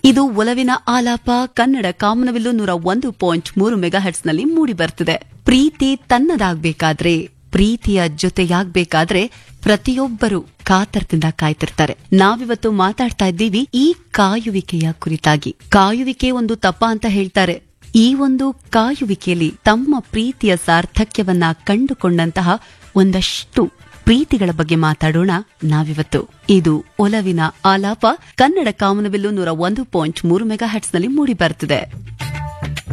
ಇದು ಒಲವಿನ ಆಲಾಪ ಕನ್ನಡ ಕಾಮನವಿಲ್ಲು ನೂರ ಒಂದು ಪಾಯಿಂಟ್ ಮೂರು ಮೆಗಾಹೆಟ್ಸ್ನಲ್ಲಿ ಮೂಡಿ ಬರ್ತಿದೆ ಪ್ರೀತಿ ತನ್ನದಾಗ್ಬೇಕಾದ್ರೆ ಪ್ರೀತಿಯ ಜೊತೆಯಾಗ್ಬೇಕಾದ್ರೆ ಪ್ರತಿಯೊಬ್ಬರು ಕಾತರದಿಂದ ಕಾಯ್ತಿರ್ತಾರೆ ನಾವಿವತ್ತು ಮಾತಾಡ್ತಾ ಇದ್ದೀವಿ ಈ ಕಾಯುವಿಕೆಯ ಕುರಿತಾಗಿ ಕಾಯುವಿಕೆ ಒಂದು ತಪ್ಪ ಅಂತ ಹೇಳ್ತಾರೆ ಈ ಒಂದು ಕಾಯುವಿಕೆಯಲ್ಲಿ ತಮ್ಮ ಪ್ರೀತಿಯ ಸಾರ್ಥಕ್ಯವನ್ನ ಕಂಡುಕೊಂಡಂತಹ ಒಂದಷ್ಟು ಪ್ರೀತಿಗಳ ಬಗ್ಗೆ ಮಾತಾಡೋಣ ನಾವಿವತ್ತು ಇದು ಒಲವಿನ ಆಲಾಪ ಕನ್ನಡ ಕಾಮನಬಿಲ್ಲು ನೂರ ಒಂದು ಪಾಯಿಂಟ್ ಮೂರು ಮೆಗಾ ನಲ್ಲಿ ಮೂಡಿ ಬರ್ತಿದೆ